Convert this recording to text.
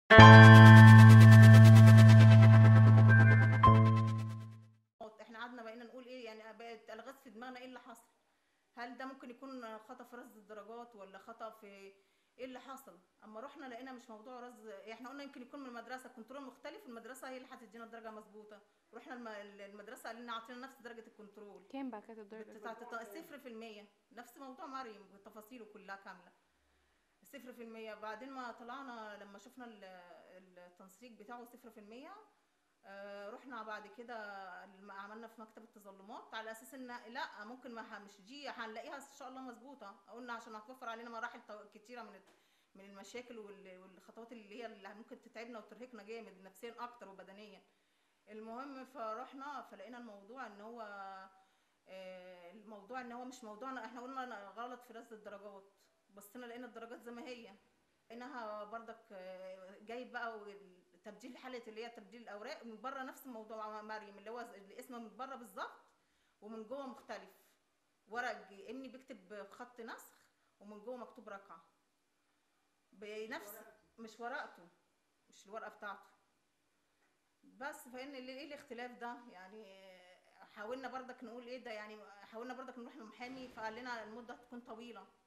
احنا قعدنا بقينا نقول ايه يعني بقت الغاز في دماغنا ايه اللي حصل هل ده ممكن يكون خطا في رصد الدرجات ولا خطا في ايه اللي حصل اما رحنا لقينا مش موضوع رصد احنا قلنا يمكن يكون من المدرسه كنترول مختلف المدرسه هي اللي هتدينا الدرجه مظبوطه رحنا الم- المدرسه قال لنا اعطينا نفس درجه الكنترول كام بقى كانت الدرجه بتاعت صفر في المية نفس موضوع مريم بتفاصيله كلها كاملة صفر في المية بعدين ما طلعنا لما شفنا ال- التنسيق بتاعه صفر في المية آه، رحنا بعد كده الم- عملنا في مكتب التظلمات على اساس ان لا ممكن ما ه- مش دي هنلاقيها ان شاء الله مظبوطه قلنا عشان هتوفر علينا مراحل تو- كتيره من الت- من المشاكل وال- والخطوات اللي هي اللي ممكن تتعبنا وترهقنا جامد نفسيا اكتر وبدنيا المهم فرحنا فلقينا الموضوع ان هو آه، الموضوع ان هو مش موضوعنا احنا قلنا غلط في رصد الدرجات بصينا لقينا الدرجات زي ما هي لقيناها بردك آه، جايب بقى وال- تبديل حاله اللي هي تبديل الاوراق من بره نفس الموضوع مريم اللي هو الاسم من بره بالظبط ومن جوه مختلف ورق ج- ابني بيكتب خط نسخ ومن جوه مكتوب رقعه بنفس مش ورقته مش الورقه بتاعته بس فان اللي- ايه الاختلاف ده يعني آه، حاولنا بردك نقول ايه ده يعني حاولنا بردك نروح لمحامي فقال لنا المده تكون طويله